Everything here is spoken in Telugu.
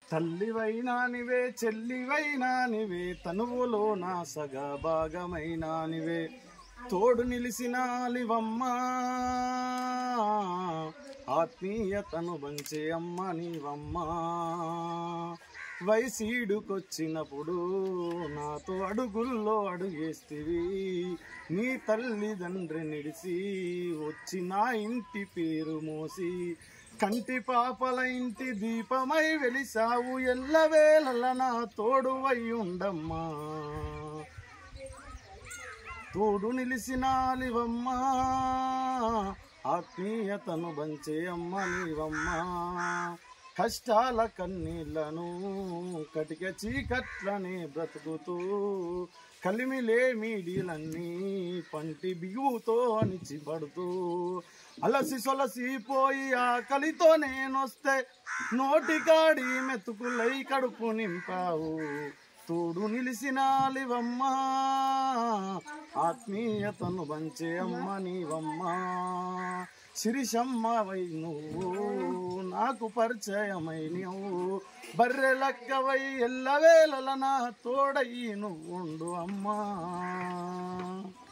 తల్లివైనానివే చెల్లివైనానివే తనువులో నా సగా భాగమైనానివే తోడు నిలిసినాలివమ్మా ఆత్మీయతను పంచే అమ్మ నీవమ్మా వయసీడుకొచ్చినప్పుడు నాతో అడుగుల్లో అడుగేస్తివి నీ తల్లిదండ్రి నిడిసి వచ్చి నా ఇంటి పేరు మోసి కంటి పాపల ఇంటి దీపమై వెలిసావు ఎల్లవేళల నా తోడువై ఉండమ్మా తోడు నిలిసినాలివమ్మా ఆత్మీయతను బంచే అమ్మ నీవమ్మా కష్టాల కన్నీళ్లను కటిక చీకట్లనే బ్రతుకుతూ కలిమిలే మీడిలన్నీ పంటి బిగువుతో అణిచిపడుతూ అలసి సొలసిపోయి ఆకలితో నేనొస్తే నోటికాడి మెతుకులై కడుపు నింపావు తోడు నిలిసినాలివమ్మా ఆత్మీయతను పంచే అమ్మ నీవమ్మా శిరిషమ్మవై నువ్వు నాకు పరిచయమై నువ్వు బర్రెలక్కవై ఎల్లవేళల నా తోడయి నువ్వు ఉండు అమ్మా